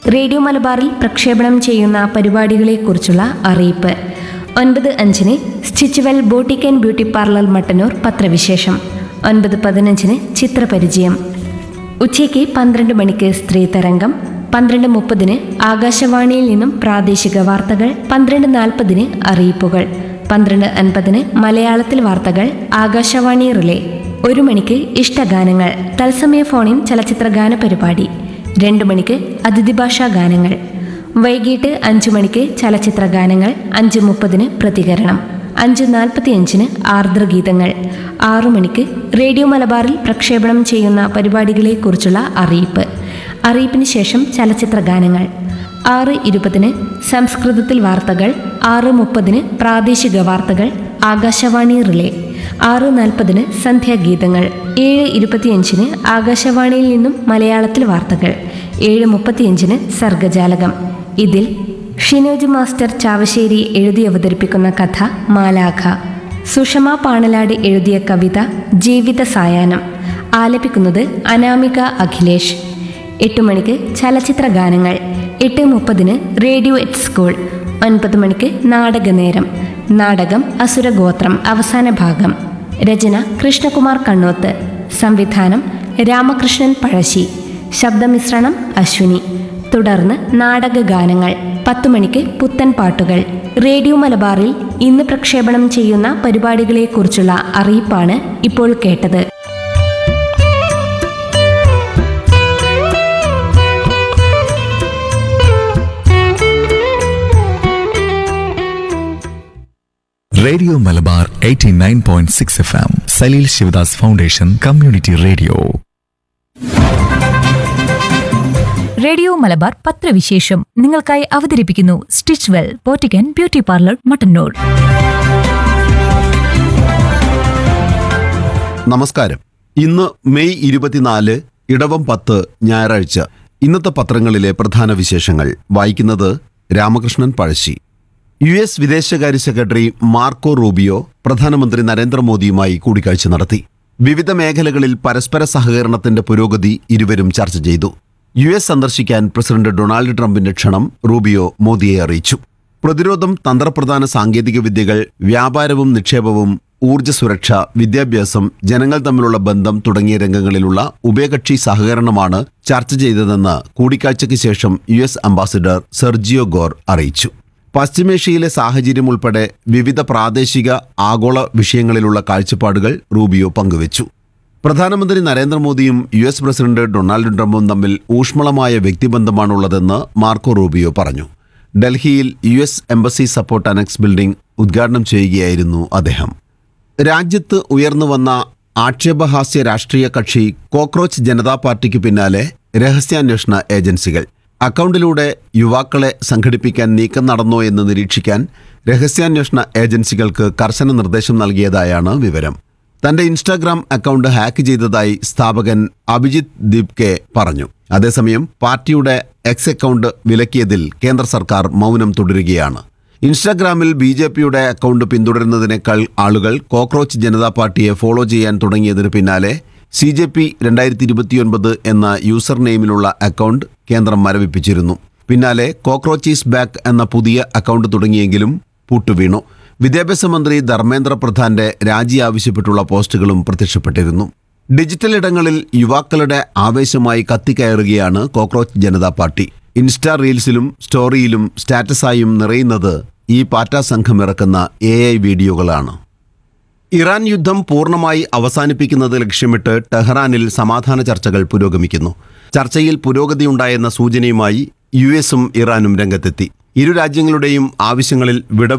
radio മലബാറിൽ പ്രക്ഷേപണം ചെയ്യുന്ന പരിപാടികളെക്കുറിച്ചുള്ള അറിയിപ്പ് ഒൻപത് അഞ്ചിന് Stitchwell boutique and beauty parlour Mattannur പത്രവിശേഷം ഒൻപത് പതിനഞ്ചിന് ചിത്രപരിചയം ഉച്ചയ്ക്ക് പന്ത്രണ്ട് മണിക്ക് സ്ത്രീ തരംഗം പന്ത്രണ്ട് മുപ്പതിന് ആകാശവാണിയിൽ നിന്നും പ്രാദേശിക വാർത്തകൾ പന്ത്രണ്ട് നാൽപ്പതിന് അറിയിപ്പുകൾ പന്ത്രണ്ട് അൻപതിന് മലയാളത്തിൽ വാർത്തകൾ ആകാശവാണി റിലേ ഒരു മണിക്ക് ഇഷ്ടഗാനങ്ങൾ തത്സമയ ഫോണിൻ ചലച്ചിത്ര ഗാന പരിപാടി രണ്ട് മണിക്ക് അതിഥി ഭാഷാ ഗാനങ്ങൾ വൈകിട്ട് അഞ്ചു മണിക്ക് ചലച്ചിത്ര ഗാനങ്ങൾ അഞ്ച് മുപ്പതിന് പ്രതികരണം അഞ്ച് നാൽപ്പത്തിയഞ്ചിന് ആർദ്രഗീതങ്ങൾ ആറു മണിക്ക് റേഡിയോ മലബാറിൽ പ്രക്ഷേപണം ചെയ്യുന്ന പരിപാടികളെക്കുറിച്ചുള്ള അറിയിപ്പ് അറിയിപ്പിന് ശേഷം ചലച്ചിത്ര ഗാനങ്ങൾ ആറ് ഇരുപതിന് സംസ്കൃതത്തിൽ വാർത്തകൾ ആറ് മുപ്പതിന് പ്രാദേശിക വാർത്തകൾ ആകാശവാണി റിലേ ആറ് നാൽപ്പതിന് സന്ധ്യാഗീതങ്ങൾ ഏഴ് ഇരുപത്തിയഞ്ചിന് ആകാശവാണിയിൽ നിന്നും മലയാളത്തിൽ വാർത്തകൾ ഏഴ് മുപ്പത്തിയഞ്ചിന് സർഗജാലകം ഇതിൽ ഷിനോജ് മാസ്റ്റർ ചാവശ്ശേരി എഴുതി അവതരിപ്പിക്കുന്ന കഥ മാലാഖ സുഷമ പാണലാട് എഴുതിയ കവിത ജീവിത സായാഹ്നം ആലപിക്കുന്നത് അനാമിക അഖിലേഷ് എട്ട് മണിക്ക് ചലച്ചിത്ര ഗാനങ്ങൾ എട്ട് മുപ്പതിന് റേഡിയോ എറ്റ് സ്കൂൾ ഒൻപത് മണിക്ക് നാടകനേരം നാടകം അസുരഗോത്രം അവസാന ഭാഗം രചന കൃഷ്ണകുമാർ കണ്ണോത്ത് സംവിധാനം രാമകൃഷ്ണൻ പഴശ്ശി ശബ്ദമിശ്രണം അശ്വിനി തുടർന്ന് നാടകഗാനങ്ങൾ പത്തു മണിക്ക് പുത്തൻ പാട്ടുകൾ റേഡിയോ മലബാറിൽ ഇന്ന് പ്രക്ഷേപണം ചെയ്യുന്ന പരിപാടികളെക്കുറിച്ചുള്ള അറിയിപ്പാണ് ഇപ്പോൾ കേട്ടത് radio Malabar 89.6 point six F M Saleel Sivadas foundation community radio radio Malabar പത്രവിശേഷം നിങ്ങൾക്കായി അവതരിപ്പിക്കുന്നു സ്റ്റിച്ച് വെൽ പോറ്റിക്കൻ ബ്യൂട്ടി പാർലർ മട്ടന്നൂർ നമസ്കാരം ഇന്ന് മെയ് ഇരുപത്തിനാല് ഇടവം പത്ത് ഞായറാഴ്ച ഇന്നത്തെ പത്രങ്ങളിലെ പ്രധാന വിശേഷങ്ങൾ വായിക്കുന്നത് രാമകൃഷ്ണൻ പഴശ്ശി യു എസ് വിദേശകാര്യ സെക്രട്ടറി മാർക്കോ റൂബിയോ പ്രധാനമന്ത്രി നരേന്ദ്രമോദിയുമായി കൂടിക്കാഴ്ച നടത്തി വിവിധ മേഖലകളിൽ പരസ്പര സഹകരണത്തിന്റെ പുരോഗതി ഇരുവരും ചർച്ച ചെയ്തു യു എസ് സന്ദർശിക്കാൻ പ്രസിഡന്റ് ഡൊണാൾഡ് ട്രംപിന്റെ ക്ഷണം റൂബിയോ മോദിയെ അറിയിച്ചു പ്രതിരോധം തന്ത്രപ്രധാന സാങ്കേതിക വിദ്യകൾ വ്യാപാരവും നിക്ഷേപവും ഊർജ്ജ സുരക്ഷ വിദ്യാഭ്യാസം ജനങ്ങൾ തമ്മിലുള്ള ബന്ധം തുടങ്ങിയ രംഗങ്ങളിലുള്ള ഉഭയകക്ഷി സഹകരണമാണ് ചർച്ച ചെയ്തതെന്ന് കൂടിക്കാഴ്ചയ്ക്ക് ശേഷം U S ambassador Sergio Gor അറിയിച്ചു പശ്ചിമേഷ്യയിലെ സാഹചര്യം ഉൾപ്പെടെ വിവിധ പ്രാദേശിക ആഗോള വിഷയങ്ങളിലുള്ള കാഴ്ചപ്പാടുകൾ റൂബിയോ പങ്കുവച്ചു പ്രധാനമന്ത്രി നരേന്ദ്രമോദിയും യു എസ് പ്രസിഡന്റ് ഡൊണാൾഡ് ട്രംപും തമ്മിൽ ഊഷ്മളമായ വ്യക്തിബന്ധമാണുള്ളതെന്ന് മാർക്കോ റൂബിയോ പറഞ്ഞു ഡൽഹിയിൽ U S embassy support annex building ഉദ്ഘാടനം ചെയ്യുകയായിരുന്നു അദ്ദേഹം രാജ്യത്ത് ഉയർന്നു വന്ന ആക്ഷേപഹാസ്യ രാഷ്ട്രീയ കക്ഷി കോക്രോച്ച് ജനതാ പാർട്ടിക്ക് പിന്നാലെ രഹസ്യാന്വേഷണ ഏജൻസികൾ അക്കൗണ്ടിലൂടെ യുവാക്കളെ സംഘടിപ്പിക്കാൻ നീക്കം നടന്നോ എന്ന് നിരീക്ഷിക്കാൻ രഹസ്യാന്വേഷണ ഏജൻസികൾക്ക് കർശന നിർദ്ദേശം നൽകിയതായാണ് വിവരം തന്റെ ഇൻസ്റ്റാഗ്രാം അക്കൗണ്ട് ഹാക്ക് ചെയ്തതായി സ്ഥാപകൻ അഭിജിത്ത് ദീപ്കെ പറഞ്ഞു അതേസമയം പാർട്ടിയുടെ എക്സ് അക്കൗണ്ട് വിലക്കിയതിൽ കേന്ദ്ര സർക്കാർ മൗനം തുടരുകയാണ് ഇൻസ്റ്റാഗ്രാമിൽ ബി ജെ പിയുടെ അക്കൗണ്ട് പിന്തുടരുന്നതിനേക്കാൾ ആളുകൾ കോക്രോച്ച് ജനതാ പാർട്ടിയെ ഫോളോ ചെയ്യാൻ തുടങ്ങിയതിന് പിന്നാലെ സി ജെ പി രണ്ടായിരത്തി ഇരുപത്തിയൊൻപത് എന്ന യൂസർ നെയിമിലുള്ള അക്കൗണ്ട് കേന്ദ്രം മരവിപ്പിച്ചിരുന്നു പിന്നാലെ കോക്രോച്ചീസ് ബാക്ക് എന്ന പുതിയ അക്കൗണ്ട് തുടങ്ങിയെങ്കിലും പൂട്ടുവീണു വിദ്യാഭ്യാസ മന്ത്രി ധർമ്മേന്ദ്ര പ്രധാന്റെ രാജി ആവശ്യപ്പെട്ടുള്ള പോസ്റ്റുകളും പ്രത്യക്ഷപ്പെട്ടിരുന്നു ഡിജിറ്റൽ ഇടങ്ങളിൽ യുവാക്കളുടെ ആവേശമായി കത്തിക്കയറുകയാണ് കോക്രോച്ച് ജനതാ പാർട്ടി ഇൻസ്റ്റാ റീൽസിലും സ്റ്റോറിയിലും സ്റ്റാറ്റസായും നിറയുന്നത് ഈ പാറ്റാ സംഘം ഇറക്കുന്ന എ ഐ വീഡിയോകളാണ് ഇറാൻ യുദ്ധം പൂർണ്ണമായി അവസാനിപ്പിക്കുന്നത് ലക്ഷ്യമിട്ട് ടെഹ്റാനിൽ സമാധാന ചർച്ചകൾ പുരോഗമിക്കുന്നു ചർച്ചയിൽ പുരോഗതിയുണ്ടായെന്ന സൂചനയുമായി യു എസും ഇറാനും രംഗത്തെത്തി ഇരു രാജ്യങ്ങളുടെയും ആവശ്യങ്ങളിൽ വിടവ്